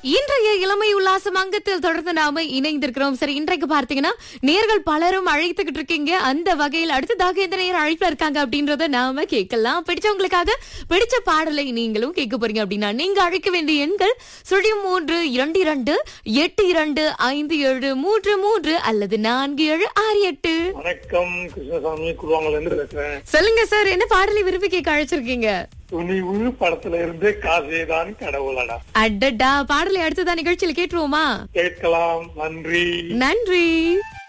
இன்றைய இளமை உல்லாசம் அங்கத்தில் தொடர்ந்து நாம இணைந்திருக்கிறோம் சரி இன்றைக்கு பார்த்தீங்கன்னா நேர்கள் பலரும் அழைத்துக்கிட்டு இருக்கீங்க அந்த வகையில் அடுத்ததாக எந்த நேரம் அழைப்புல இருக்காங்க அப்படின்றத நாம கேட்கலாம் பிடிச்சவங்களுக்காக பிடிச்ச பாடலை நீங்களும் கேட்க போறீங்க அப்படின்னா நீங்க அழைக்க வேண்டிய எண்கள் சுழியம் மூன்று இரண்டு இரண்டு எட்டு இரண்டு ஐந்து ஏழு மூன்று மூன்று அல்லது நான்கு ஏழு ஆறு எட்டு வணக்கம் கிருஷ்ணசாமி குருவாங்கல இருந்து பேசுறேன் சொல்லுங்க சார் என்ன பாடலை விரும்பி கேட்க அழைச்சிருக்கீங்க துணிவு படத்துல இருந்து காசேதான் கடவுளடா அடடா பாடலை அடுத்ததா நிகழ்ச்சியில கேட்டுருவோமா கேட்கலாம் நன்றி நன்றி